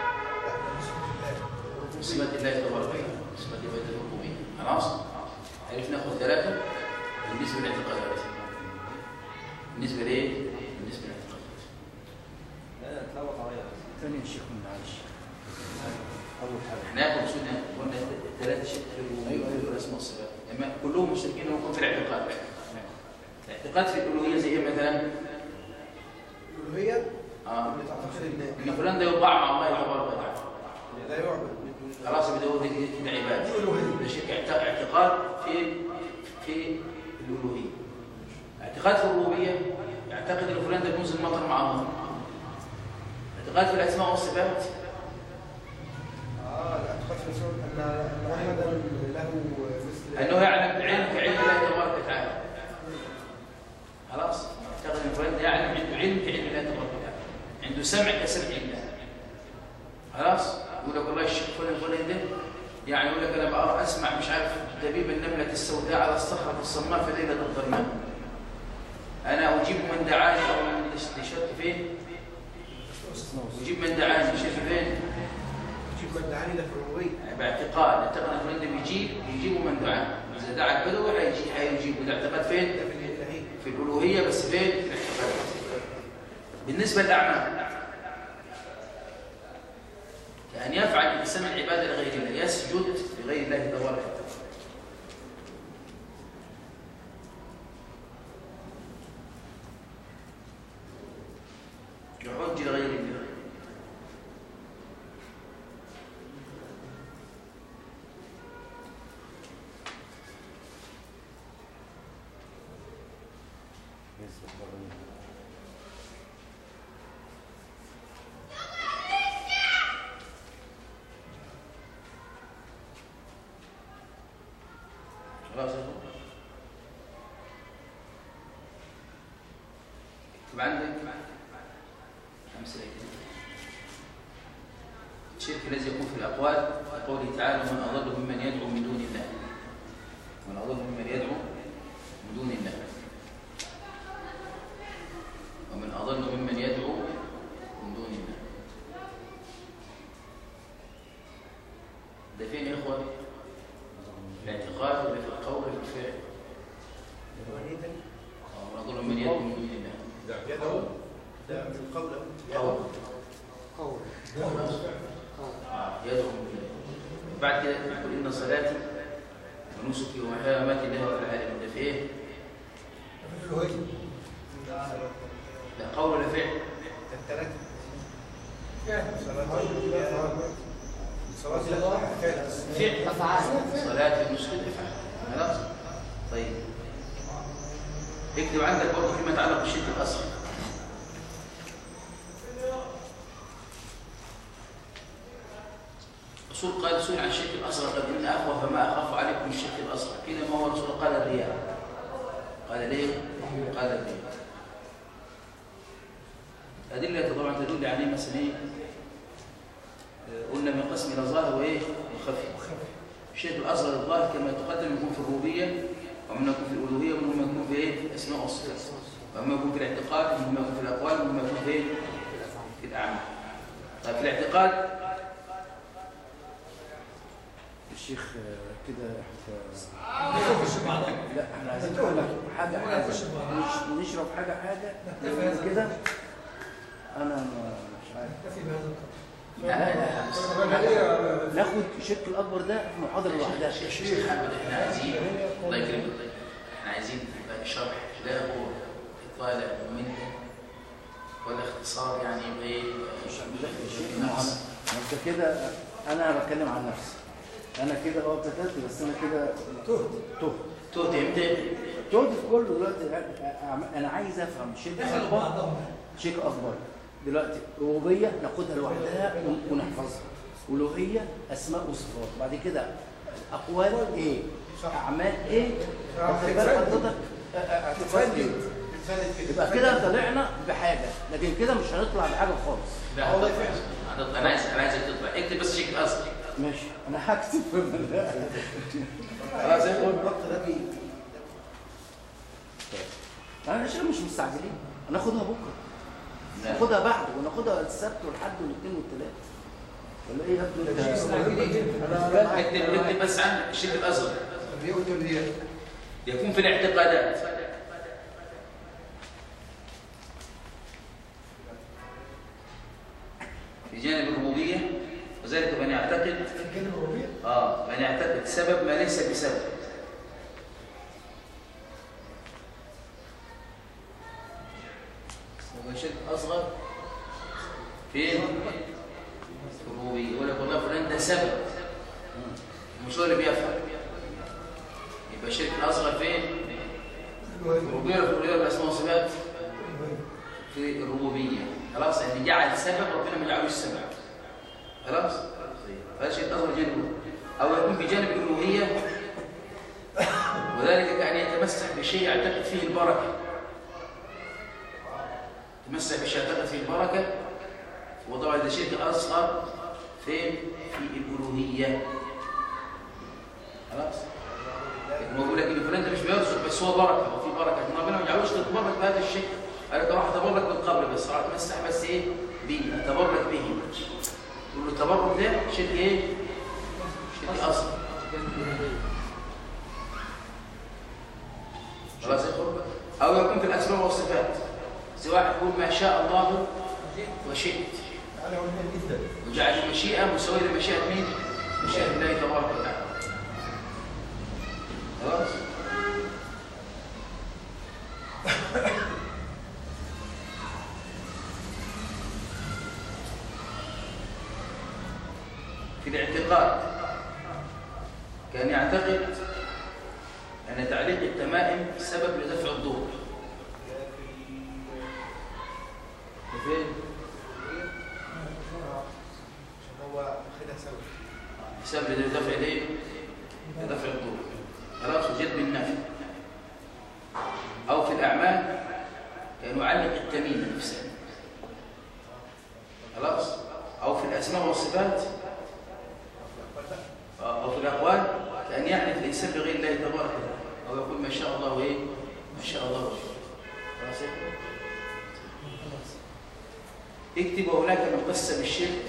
صفات الله تبارك وتعالى صفات عباده الربوبيه خلاص عرفنا ناخذ ثلاثه بالنسبه للاعتقادات بالنسبه لايه بالنسبه للاعتقادات لا تلوط عليا ثاني يا شيخ معلش اول حاجه احنا ناخذ سنه قلنا ثلاثه شيء في الربوبيه والاسماء والصفات اما كلهم مشتركين هم في الاعتقاد الاعتقاد في الالوهيه زي ايه مثلا الألوهية اه اللي تعتقد إن ان فلان ده يطاع مع الله تبارك وتعالى لا يعبد من دون الله. خلاص بدأوا كده عباده دي ألوهية ده شرك اعت- اعتقاد في في الالوهيه اعتقاد في الربوبيه يعتقد ان فلان ده بينزل المطر مع الله اعتقاد في الاسماء والصفات اه الاعتقاد في الرسول ان ان محمدا له مثل انه يعلم علم كعلم الله تبارك وتعالى خلاص اعتقد ان فلان ده يعلم عنده علم كعلم الله تبارك وتعالى عنده سمع كسمع الله خلاص يقول لك والله الشيخ فلان فلان ده يعني يقول لك انا بقى اسمع مش عارف دبيب النمله السوداء على الصخره الصماء في ليله الظلماء انا اجيب من دعاني او من شرط فين اجيب من دعاني شرط فين جيب من دعاني ده في الربوبيه باعتقاد اعتقد فلان ده بيجيب يجيبوا من دعاء اذا دعا البدوي هيجي هيجيب وده اعتقد فين ده في الالهيه في الالوهيه بس فين في الاعتقاد بالنسبه للاعمال كأن يفعل الإنسان العبادة لغير الله يسجد لغير الله تبارك وتعالى يحج لغير الله خلاص يا أخوة؟ اكتب عندك أمثلة كده. الشرك الذي يكون في الأقوال قوله تعالى ومن أضل ممن يدعو من دون الله ومن أضل ممن يدعو من دون الله ومن أضل ممن يدعو من دون الله ده فين يا إخوة؟ الاعتقاد ولا في القول ولا في الفعل؟ ومن أضل ممن يدعو من دون الله يدعو ده في القول أهو. قول يدعو يدعو بعد كده يقول إن صلاتي ونسكي ومحياي ومماتي لله رب العالمين ده في إيه؟ في الالوهيه لا قول ولا فعل؟ الثلاثة يعني صلاة الله فعلا فعل أفعال صلاتي ونسكي افعل خلاص؟ طيب اكتب عندك برضه فيما يتعلق بالشرك الأصغر رسول قال سئل عن الشرك الأصغر قد إن أخوف ما أخاف عليكم من الشرك الأصغر قيل ما هو رسول قال الرياء قال ليه؟ قال الرياء أدلة طبعا تدل عليه مثلا إيه؟ آه، قلنا من قسم إلى ظاهر وإيه؟ وخفي الشرك الأصغر الظاهر كما يتقدم يكون في الربوبية ومن يكون في الألوهية ومن يكون في إيه؟ الأسماء والصفات ومن يكون في الاعتقاد ومن يكون في الأقوال ومن يكون في إيه؟ في الأعمال طيب في الاعتقاد الشيخ آه، كده نخش مع بعض لا احنا عايزين نقول لك حاجه حاجه نخش مع بعض نش- نشرب حاجه حاجه نكتفي هذا كده انا ما- مش عارف نكتفي بهذا القدر لا لا بس الغالية ناخد الشرك الاكبر ده في محاضره لوحدها يا شيخ محمد احنا عايزين الله يكرمك احنا عايزين يبقى شرح لا هو اطاله منه ولا اختصار يعني يبقى ايه معانا انت كده انا بتكلم عن نفسي انا كده اه ابتدأت بس انا كده تهت تهت تهت امتى؟ تهت في كله دلوقتي انا عايز افهم الشرك دخلوا الاكبر بعضهم شرك اكبر دلوقتي ربوبيه ناخدها لوحدها ون- ونحفظها الوهيه اسماء وصفات بعد كده اقوال ايه اعمال ايه واخد بالك حضرتك اه، اه، اعتقاد ايه فاتت كده يبقى كده طلعنا بحاجه لكن كده مش هنطلع بحاجه خالص لا والله فعلا انا عايز انا عايزك تطلع اكتب بس شيك اصلي ماشي انا هكتب خلاص يا اخوان الربط ده بي انا عشان مش مستعجلين هناخدها بكره ناخدها بعد وناخدها السبت والحد والاثنين والثلاث ولا ايه يا ابني مش مستعجلين. أنا- اكتب اكتب بس عن الشرك الاصغر الرياء والتربية يكون في الاعتقادات في جانب الربوبيه وذلك من يعتقد الجانب الربيع اه من يعتقد سبب ما ليس بسبب هو شرك اصغر فين؟ في الربوبيه يقول لك والله فلان ده سبب مش هو اللي بيفعل يبقى الشرك الاصغر فين؟ في الربوبيه ولا في الالوهيه والاسماء والصفات؟ في الربوبيه خلاص يعني جعل سبب ربنا ما جعلوش سبب خلاص هذا شيء اصغر جانبه او يكون في جانب الالوهيه وذلك كان يتمسك بشيء يعتقد فيه البركه يتمسك بشيء يعتقد فيه البركه وطبعا ده شرك اصغر فين في الالوهيه خلاص لكن هو بيقول لك ان فلان ده مش بيرزق بس هو بركه هو في بركه لكن ربنا ما جعلوش تتبرك بهذا الشيء قال له راح اتبرك بالقبر بس راح اتمسح بس ايه بيه اتبرك به يقول له التبرك ده شرك ايه؟ شرك اصغر خلاص يا اخوان او يكون في الاسماء والصفات سواء يقول ما شاء الله وشئت تعالى هو جدا وجعل المشيئة مساوية لمشيئة مين؟ مشيئة الله تبارك وتعالى. خلاص؟ في الاعتقاد كان يعتقد أن تعليق التمائم سبب لدفع الضر. فين؟ عشان هو واخدها سوا بسبب لدفع الايه؟ لدفع الضر خلاص وجلب النفع او في الاعمال كان يعلق التميم نفسه خلاص او في الاسماء والصفات او في الاقوال كان يحلف الانسان بغير الله تبارك وتعالى او يقول ما شاء الله وايه؟ ما شاء الله وشاء خلاص يا إخوة؟ اكتب هناك من قسم الشرك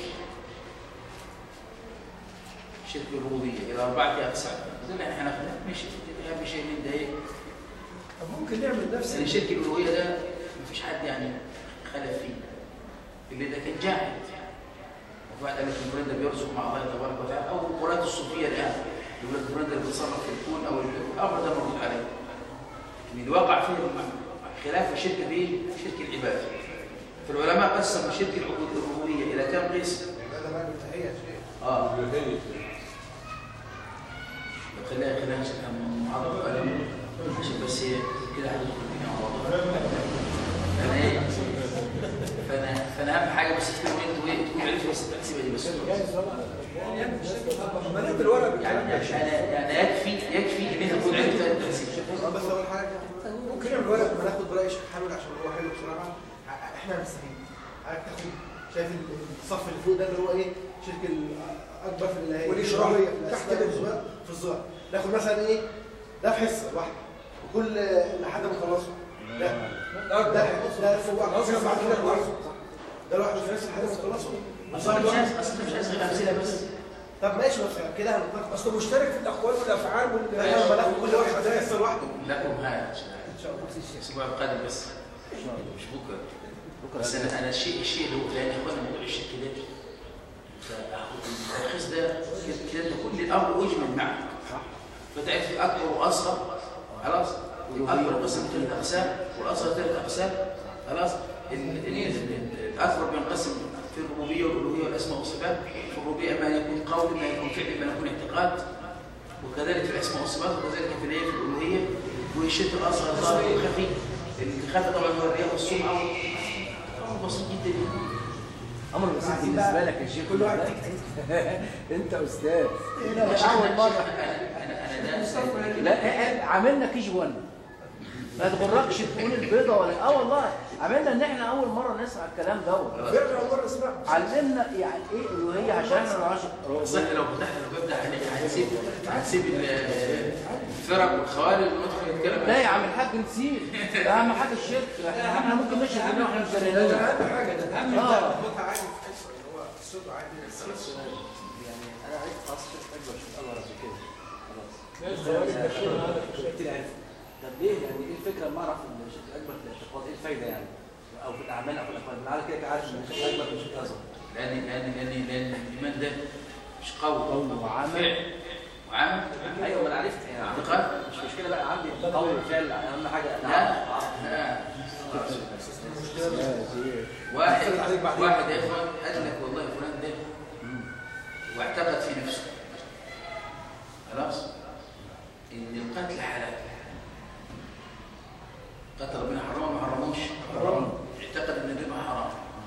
شرك الربوبيه الى اربعه اقسام زي ما احنا خدنا مش اهم شيء من ده ايه طب ممكن نعمل نفس يعني شرك الالوهيه ده ما فيش حد يعني خلف فيه اللي ده كان جاحد وفي واحد قال لك الفلان ده بيرزق مع الله تبارك وتعالى او القرات الصوفيه الان يقول لك الفلان ده اللي بيتصرف في الكون او الامر ده موجود عليه لكن اللي وقع فيه خلاف الشرك بايه؟ شرك العباده فالعلماء قسموا شرك الربوبيه الى كم قسم؟ هذا بقى منتهية شيء اه خليها خليها نشوف محاضرة قلم عشان بس هي كده هندخل الدنيا مع بعضها فانا ايه فانا فانا اهم حاجه بس تكونوا انتوا ايه تكونوا عرفتوا بس التقسيمه دي بس يعني مليت الورق يعني بالكلام ده. يعني يعني يكفي يكفي ان انت تكون عرفت التقسيمه آه، بس اول حاجه ممكن نعمل ورق لما ناخد براي الشيخ حامد عشان هو حلو بصراحه ع- احنا مستفيد عارف تاخد شايف الصف اللي فوق ده اللي هو ايه شرك الاكبر في الالهيه والإشراك. الربوبية في تحت الأسماء منه. والصفات، في الظاهر ناخد مثلا ايه ده في حصه لوحده وكل لحد ما نخلصه لا ده ده ده فوق واحد خلاص، بعد بعد كده كده لوحده ده لوحده في نفس لحد ما نخلصه اصلا مش عايز اصلا مش عايز غير امثله بس طب ماشي بس كده هنتناقش اصله مشترك في الاقوال والافعال وال احنا لما ناخد كل واحد ده حصه لوحده لكم هذا ان شاء الله الاسبوع القادم بس مش بكره بس انا انا الشيء الشيء اللي هو لان يا اخوانا موضوع الشرك ده التلخيص ده كده كده كل الامر اجمل معك صح فتعرف اكبر واصغر خلاص الاكبر قسم ثلاث اقسام والاصغر ثلاث اقسام خلاص ال- ال- ال- الاكبر بينقسم في الربوبيه والالوهيه والاسماء والصفات في الربوبيه ما يكون قول ما يكون فعل ما يكون اعتقاد وكذلك في الاسماء والصفات وكذلك في الايه في الالوهيه والشرك الاصغر ظاهر وخفي الخفي طبعا هو الرياء والسمعه امر بسيط جدا امر بسيط بالنسبه لك يا شيخ كل واحد انت استاذ يا شيخ اول أنا- مره انا انا انا ده لا عملنا كي جي 1 ما تغرقش تقول البيضه ولا اه والله عملنا ان احنا اول مره نسمع الكلام دوت فعلا اول مره اسمعها علمنا يعني ايه الوهيه عشان احنا ما نعرفش صح لو فتحنا الباب ده هن- هنسيب هنسيب ال- الفرق والخوارج وندخل نتكلم لا يا عم الحاج نسيب اهم حاجه الشرك احنا احنا ممكن نمشي الدنيا واحنا مش ده داريين اهم حاجه ده اهم اه ناخدها عادي في حصه اللي هو الصوت عادي يعني انا عرفت خلاص شرك اكبر شرك اصغر عشان كده خلاص الخوارج داخلين هذا في الشرك. كتير عرفت طب ليه يعني ايه الفكره لما اعرف ان الشرك الاكبر في الاعتقاد ايه الفايده يعني او في الاعمال او في الاقوال انا عارف كده عارف ان الشرك الاكبر في الشرك الاصغر لان لان لان لان الايمان ده مش قول قول وعمل. فعل وعمل ايوه ما انا عرفت يعني اعتقاد مش مشكله بقى عندي قول وفعل اهم حاجه لا لا واحد واحد يا اخوان قال لك والله فلان ده واعتقد في نفسه خلاص ان القتل حلال قتل ربنا حرمه ما حرموش حرام. اعتقد ان الربا حرام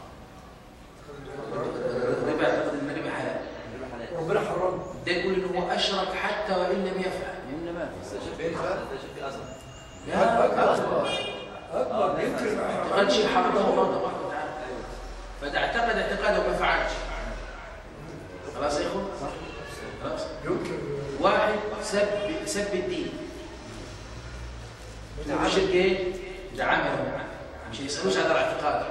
الربا اعتقد ان الربا حلال ربنا حرمه ده يقول ان هو اشرك حتى وان لم يفعل انما بس الشرك الاصغر ده شرك الاصغر لا اكبر اكبر يمكن اعتقاد شيء حرمه الله تبارك وتعالى فده اعتقد اعتقاده وما فعلش خلاص يا اخوان خلاص ينكر واحد سب سب الدين ده الشرك ايه؟ ده عمل مش يسألوش على الاعتقاد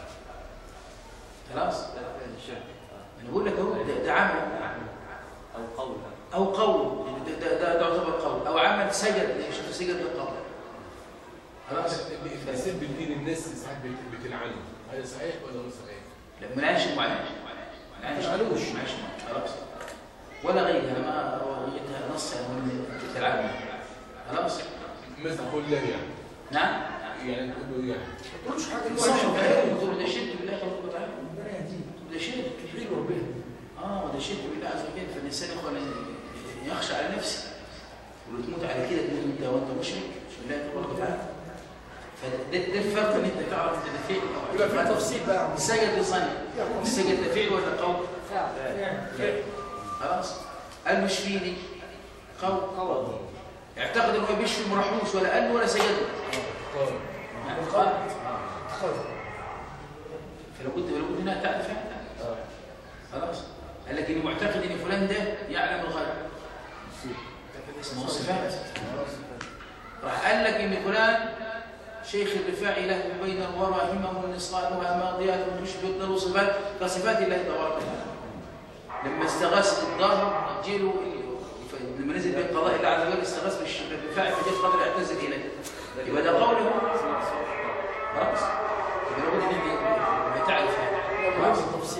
خلاص الشرك انا بقول لك اهو ده, ده عمل او قول او قول ده ده, ده, ده يعتبر قول او عمل سجد شوف سجد بالقول خلاص اللي يسب الدين الناس ساعات بت- بتلعنه هذا صحيح ولا غير صحيح؟ لا ما نعيش معين ما نعيش معلوش. ما نعيش خلاص ولا غيرها ما وجدتها نص يعني من العالم خلاص مثل كلها يعني نعم يعني تقول له يعني ما تقولش حاجه صح دلوقتي تقول ده شرك بالله خلاص تعالى ربنا يهديك ده شرك تحرير ربنا اه ده شرك بالله عز وجل فالانسان يا اخوانا يخشى على نفسه ولو تموت على كده تموت انت وانت مشرك مش بالله تبارك وتعالى فده ده الفرق ان انت تعرف ان ده فعل او يبقى في اعتقاد. تفصيل بقى السجد لصنع السجد ده فعل ولا قول فعلا فعلا خلاص المشفيني قول قول اعتقد انه بيشفي مرحوش ولا قال له ولا سجد له. قال نعم. القول. خير فلا بد ولا بد انها تعرف يعني. خلاص قال لك اني معتقد ان فلان ده يعلم الغيب اسمه صفات راح قال لك ان فلان شيخ الرفاعي له بين الورى همم نصالها ماضيات تشبه له صفات كصفات الله تبارك وتعالى لما استغاث الظاهر جيله لما نزل بين قضاء الله عز وجل استغاث بالش- بالرفاعي فجاء قدر يعتزل اليه يبقى ده قوله خلاص يبقى لابد ان يبقى تعرف هذا خلاص التفصيل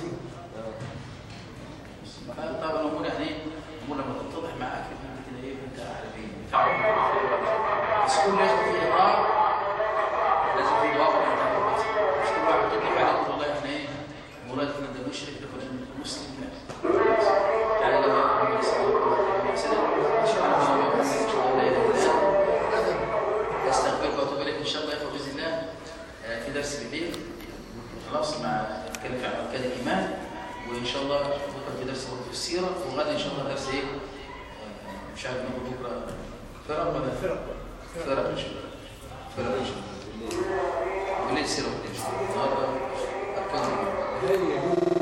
طبعا الامور يعني ايه الامور لما تتضح معاك انت كده ايه انت على بين تعرف بس كل ياخد في اطار لازم في واقع مش كل واحد يطلق عليك والله احنا ايه مراد احنا ده مشرك ده فلان مسلم لا تعالى لما يقول الاسلام استغفرك واتوب اليك ان شاء الله يا اخوه باذن الله آه، في درس بالليل خلاص مع نتكلم في اركان الايمان وان شاء الله بكره في درس برضه في السيره وغدا ان شاء الله درس ايه آه، مش عارف ناخد بكره فرق ولا فرق فرق ان شاء الله فرق ان شاء الله بالليل سيره بالليل النهارده اركان الايمان هل يجوز